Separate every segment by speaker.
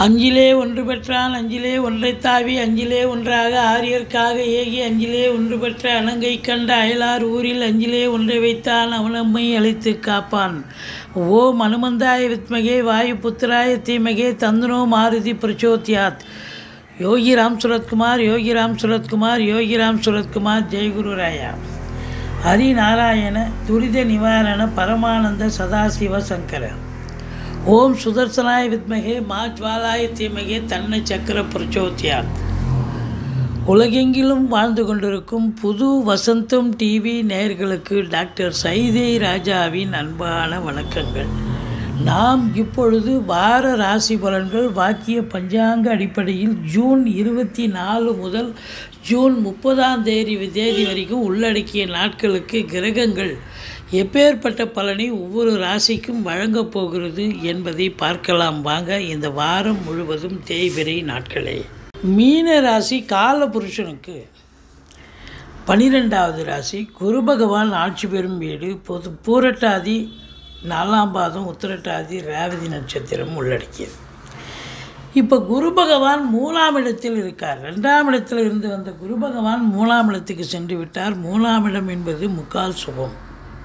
Speaker 1: அஞ்சிலே ஒன்று பெற்றான் அஞ்சிலே ஒன்றைத் தாவி அஞ்சிலே ஒன்றாக ஆரியர்க்காக ஏகி அஞ்சிலே ஒன்று பெற்ற அணங்கை கண்ட அயலார் ஊரில் அஞ்சிலே ஒன்றை வைத்தான் அவனம்மை அழைத்து காப்பான் ஓம் அனுமந்தாய வித்மகே வாயு புத்திராய தீமகே தந்தனோ மாருதி பிரச்சோத்யாத் யோகி ராம் சுரத்குமார் யோகி ராம் சுரத்குமார் யோகி ராம் சுரத்குமார் ஜெயகுரு ராயா ஹரிநாராயண துரித நிவாரண பரமானந்த சதாசிவ சங்கர ஓம் சுதர்சனாய வித்மகே மா ஜுவாலாய தீமகே தன்னை சக்கர பிரச்சோத்யாத் உலகெங்கிலும் வாழ்ந்து கொண்டிருக்கும் புது வசந்தம் டிவி நேயர்களுக்கு டாக்டர் சைதே ராஜாவின் அன்பான வணக்கங்கள் நாம் இப்பொழுது வார ராசி பலன்கள் வாக்கிய பஞ்சாங்க அடிப்படையில் ஜூன் இருபத்தி நாலு முதல் ஜூன் முப்பதாம் தேதி தேதி வரைக்கும் உள்ளடக்கிய நாட்களுக்கு கிரகங்கள் எப்பேற்பட்ட பலனை ஒவ்வொரு ராசிக்கும் வழங்கப் போகிறது என்பதை பார்க்கலாம் வாங்க இந்த வாரம் முழுவதும் தேய்பிரை நாட்களே மீன ராசி கால புருஷனுக்கு பனிரெண்டாவது ராசி குரு பகவான் ஆட்சி பெறும் வீடு பொது பூரட்டாதி நாலாம் பாதம் உத்திரட்டாதி ரேவதி நட்சத்திரம் உள்ளடக்கியது இப்போ குரு பகவான் மூணாம் இடத்தில் இருக்கார் ரெண்டாம் இடத்தில் இருந்து வந்த குரு பகவான் மூணாம் இடத்துக்கு சென்று விட்டார் மூணாம் இடம் என்பது முக்கால் சுபம்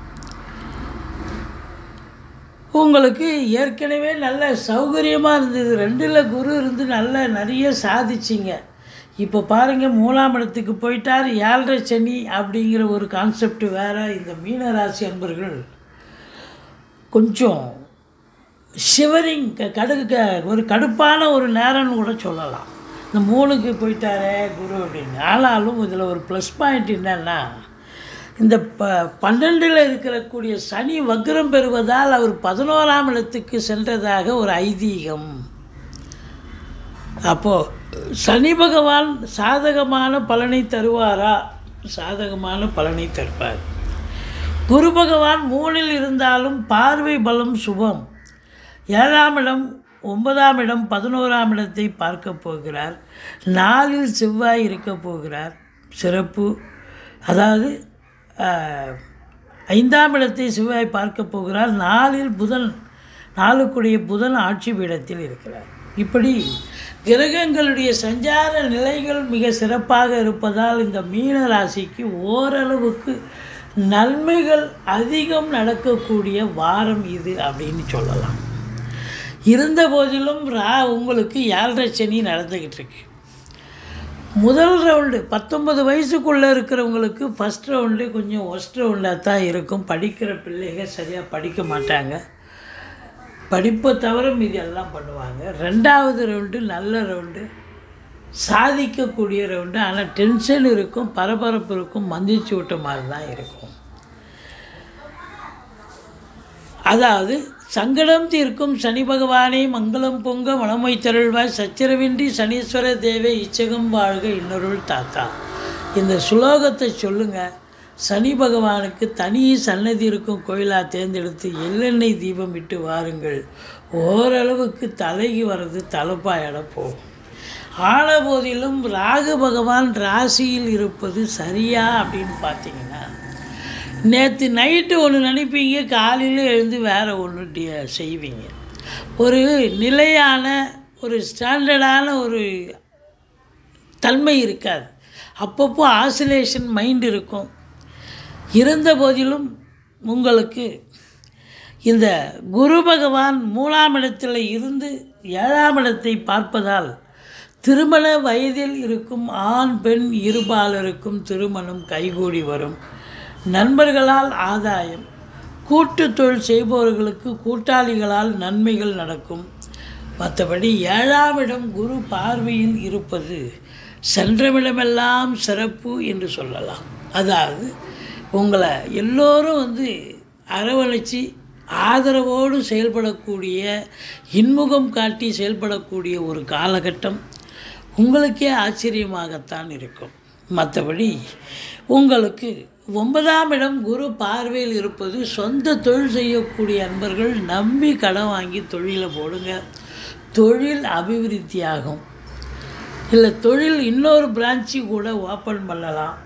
Speaker 1: உங்களுக்கு ஏற்கனவே நல்ல சௌகரியமாக இருந்தது ரெண்டில் குரு இருந்து நல்ல நிறைய சாதிச்சிங்க இப்போ பாருங்கள் மூணாம் இடத்துக்கு போயிட்டார் ஏழரை சனி அப்படிங்கிற ஒரு கான்செப்ட் வேறு இந்த மீனராசி அன்பர்கள் கொஞ்சம் ஷிவரிங் கடுகு க- ஒரு கடுப்பான ஒரு நேரம்னு கூட சொல்லலாம் இந்த மூணுக்கு போயிட்டாரே குரு அப்படின்னு ஆனாலும் இதில் ஒரு ப்ளஸ் பாயிண்ட் என்னன்னா இந்த ப பன்னெண்டில் இருக்கக்கூடிய சனி வக்ரம் பெறுவதால் அவர் பதினோராம் இடத்துக்கு சென்றதாக ஒரு ஐதீகம் அப்போது சனி பகவான் சாதகமான பலனை தருவாரா சாதகமான பலனை தருவார் குரு பகவான் மூணில் இருந்தாலும் பார்வை பலம் சுபம் ஏழாம் இடம் ஒன்பதாம் இடம் பதினோராம் இடத்தை பார்க்க போகிறார் நாலில் செவ்வாய் இருக்க போகிறார் சிறப்பு அதாவது ஆஹ், ஐந்தாம் இடத்தை செவ்வாய் பார்க்க போகிறார் நாலில் புதன் நாளுக்குடைய புதன் ஆட்சி பீடத்தில் இருக்கிறார் இப்படி கிரகங்களுடைய சஞ்சார நிலைகள் மிக சிறப்பாக இருப்பதால் இந்த மீன ராசிக்கு ஓரளவுக்கு நன்மைகள் அதிகம் நடக்கக்கூடிய வாரம் இது அப்படின்னு சொல்லலாம் இருந்த போதிலும் ரா உங்களுக்கு ஏழரை சனி நடந்துக்கிட்டு இருக்கு முதல் ரவுண்டு பத்தொன்பது வயசுக்குள்ளே இருக்கிறவங்களுக்கு ஃபஸ்ட் ரவுண்டு கொஞ்சம் ஒஸ்ட் ரவுண்டாக தான் இருக்கும் படிக்கிற பிள்ளைங்க சரியாக படிக்க மாட்டாங்க படிப்பை தவிர மீதி எல்லாம் பண்ணுவாங்க ரெண்டாவது ரவுண்டு நல்ல ரவுண்டு சாதிக்கக்கூடிய ரவுண்டு ஆனால் டென்ஷன் இருக்கும் பரபரப்பு இருக்கும் மந்திச்சு விட்ட மாதிரி தான் இருக்கும் அதாவது சங்கடம் தீர்க்கும் சனி பகவானே மங்களம் பொங்க மனமை தருள்வாய் சச்சரவின்றி சனீஸ்வர தேவே இச்சகம் வாழ்க இன்னொருள் தாத்தா இந்த சுலோகத்தை சொல்லுங்க சனி பகவானுக்கு தனி சன்னதி இருக்கும் கோயிலாக தேர்ந்தெடுத்து எள்ளெண்ணெய் தீபம் விட்டு வாருங்கள் ஓரளவுக்கு தலைக்கு வர்றது தலைப்பாயிட போகும் ஆன போதிலும் ராகு பகவான் ராசியில் இருப்பது சரியா அப்படின்னு பார்த்தீங்கன்னா நேற்று நைட்டு ஒன்று நினைப்பீங்க காலையில் எழுந்து வேறு ஒன்று செய்வீங்க ஒரு நிலையான ஒரு ஸ்டாண்டர்டான ஒரு தன்மை இருக்காது அப்பப்போ ஆசிலேஷன் மைண்ட் இருக்கும் இருந்த போதிலும் உங்களுக்கு இந்த குரு பகவான் மூணாம் இடத்தில் இருந்து ஏழாம் இடத்தை பார்ப்பதால் திருமண வயதில் இருக்கும் ஆண் பெண் இருபாலருக்கும் திருமணம் கைகூடி வரும் நண்பர்களால் ஆதாயம் கூட்டு தொழில் செய்பவர்களுக்கு கூட்டாளிகளால் நன்மைகள் நடக்கும் மற்றபடி ஏழாம் இடம் குரு பார்வையில் இருப்பது சென்றமிடமெல்லாம் சிறப்பு என்று சொல்லலாம் அதாவது உங்களை எல்லோரும் வந்து அரவணைச்சு ஆதரவோடு செயல்படக்கூடிய இன்முகம் காட்டி செயல்படக்கூடிய ஒரு காலகட்டம் உங்களுக்கே ஆச்சரியமாகத்தான் இருக்கும் மற்றபடி உங்களுக்கு ஒன்பதாம் இடம் குரு பார்வையில் இருப்பது சொந்த தொழில் செய்யக்கூடிய அன்பர்கள் நம்பி கடன் வாங்கி தொழிலை போடுங்க தொழில் அபிவிருத்தியாகும் இல்லை தொழில் இன்னொரு பிரான்ச்சு கூட ஓப்பன் பண்ணலாம்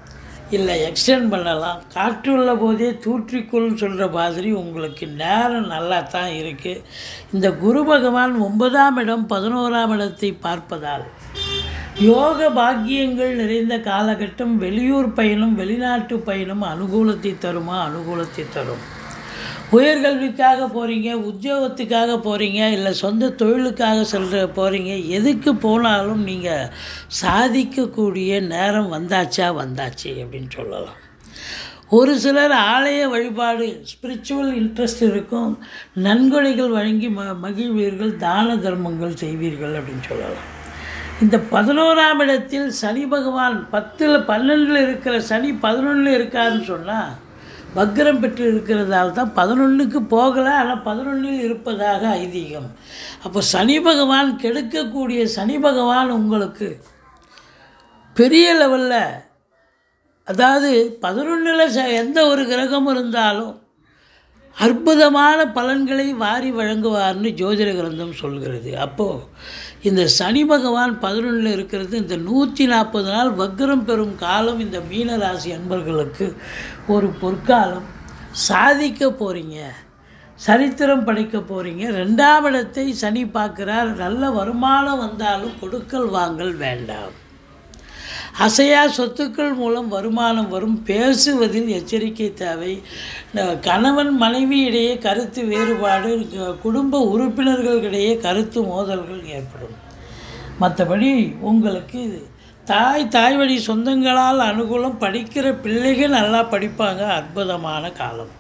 Speaker 1: இல்லை எக்ஸ்டெண்ட் பண்ணலாம் காற்றுள்ள போதே தூற்றிக்கொள்னு சொல்கிற மாதிரி உங்களுக்கு நேரம் நல்லா தான் இருக்குது இந்த குரு பகவான் ஒன்பதாம் இடம் பதினோராம் இடத்தை பார்ப்பதால் யோக பாக்கியங்கள் நிறைந்த காலகட்டம் வெளியூர் பயணம் வெளிநாட்டு பயணம் அனுகூலத்தை தருமா அனுகூலத்தை தரும் உயர்கல்விக்காக போகிறீங்க உத்தியோகத்துக்காக போகிறீங்க இல்லை சொந்த தொழிலுக்காக செல்ற போகிறீங்க எதுக்கு போனாலும் நீங்கள் சாதிக்கக்கூடிய நேரம் வந்தாச்சா வந்தாச்சு அப்படின்னு சொல்லலாம் ஒரு சிலர் ஆலய வழிபாடு ஸ்பிரிச்சுவல் இன்ட்ரெஸ்ட் இருக்கும் நன்கொடைகள் வழங்கி ம மகிழ்வீர்கள் தான தர்மங்கள் செய்வீர்கள் அப்படின்னு சொல்லலாம் இந்த பதினோராம் இடத்தில் சனி பகவான் பத்தில் பன்னெண்டில் இருக்கிற சனி பதினொன்றில் இருக்காருன்னு சொன்னால் வக்ரம் பெற்று இருக்கிறதால தான் பதினொன்றுக்கு போகலை ஆனால் பதினொன்றில் இருப்பதாக ஐதீகம் அப்போ சனி பகவான் கெடுக்கக்கூடிய சனி பகவான் உங்களுக்கு பெரிய லெவலில் அதாவது பதினொன்றில் ச எந்த ஒரு கிரகம் இருந்தாலும் அற்புதமான பலன்களை வாரி வழங்குவார்னு ஜோதிட கிரந்தம் சொல்கிறது அப்போது இந்த சனி பகவான் பதினொன்றில் இருக்கிறது இந்த நூற்றி நாற்பது நாள் வக்ரம் பெறும் காலம் இந்த மீனராசி அன்பர்களுக்கு ஒரு பொற்காலம் சாதிக்க போகிறீங்க சரித்திரம் படைக்க போகிறீங்க ரெண்டாம் இடத்தை சனி பார்க்குறார் நல்ல வருமானம் வந்தாலும் கொடுக்கல் வாங்கல் வேண்டாம் அசையா சொத்துக்கள் மூலம் வருமானம் வரும் பேசுவதில் எச்சரிக்கை தேவை ந- கணவன் மனைவி இடையே கருத்து வேறுபாடு க- குடும்ப உறுப்பினர்களிடையே கருத்து மோதல்கள் ஏற்படும் மற்றபடி உங்களுக்கு தாய் தாய் வழி சொந்தங்களால் அனுகூலம் படிக்கிற பிள்ளைகள் நல்லா படிப்பாங்க அற்புதமான காலம்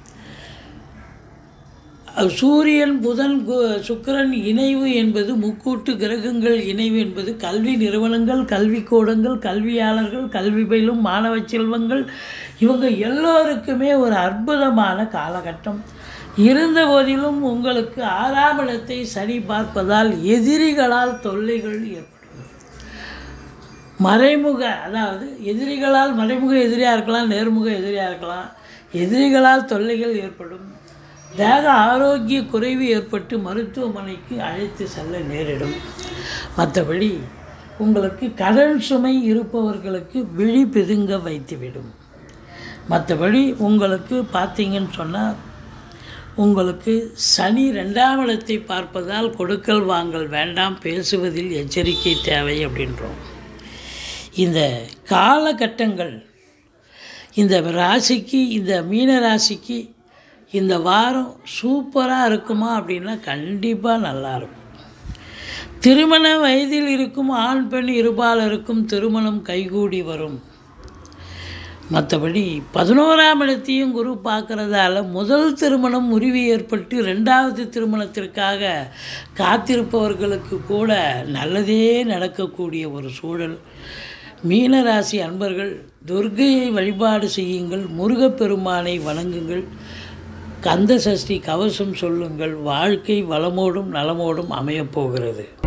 Speaker 1: அது சூரியன் புதன் கு- சுக்கிரன் இணைவு என்பது முக்கூட்டு கிரகங்கள் இணைவு என்பது கல்வி நிறுவனங்கள் கல்விக்கூடங்கள் கல்வியாளர்கள் கல்வி பயிலும் மாணவ செல்வங்கள் இவங்க எல்லோருக்குமே ஒரு அற்புதமான காலகட்டம் இருந்த போதிலும் உங்களுக்கு ஆறாம் இடத்தை சரி பார்ப்பதால் எதிரிகளால் தொல்லைகள் ஏற்படும் மறைமுக அதாவது எதிரிகளால் மறைமுக எதிரியாக இருக்கலாம் நேர்முக எதிரியாக இருக்கலாம் எதிரிகளால் தொல்லைகள் ஏற்படும் தேக ஆரோக்கிய குறைவு ஏற்பட்டு மருத்துவமனைக்கு அழைத்து செல்ல நேரிடும் மற்றபடி உங்களுக்கு கடன் சுமை இருப்பவர்களுக்கு விழி பிதுங்க வைத்துவிடும் மற்றபடி உங்களுக்கு பார்த்தீங்கன்னு சொன்னால் உங்களுக்கு சனி ரெண்டாம் இடத்தை பார்ப்பதால் கொடுக்கல் வாங்கல் வேண்டாம் பேசுவதில் எச்சரிக்கை தேவை அப்படின்றோம் இந்த காலகட்டங்கள் இந்த ராசிக்கு இந்த மீன ராசிக்கு இந்த வாரம் சூப்பராக இருக்குமா அப்படின்னா கண்டிப்பாக நல்லாயிருக்கும் திருமண வயதில் இருக்கும் ஆண் பெண் இருபாலருக்கும் திருமணம் கைகூடி வரும் மற்றபடி பதினோராம் இடத்தையும் குரு பார்க்கறதால முதல் திருமணம் முறிவு ஏற்பட்டு ரெண்டாவது திருமணத்திற்காக காத்திருப்பவர்களுக்கு கூட நல்லதே நடக்கக்கூடிய ஒரு சூழல் மீனராசி அன்பர்கள் துர்க்கையை வழிபாடு செய்யுங்கள் முருகப்பெருமானை வணங்குங்கள் கந்த சஷ்டி கவசம் சொல்லுங்கள் வாழ்க்கை வளமோடும் நலமோடும் அமையப் போகிறது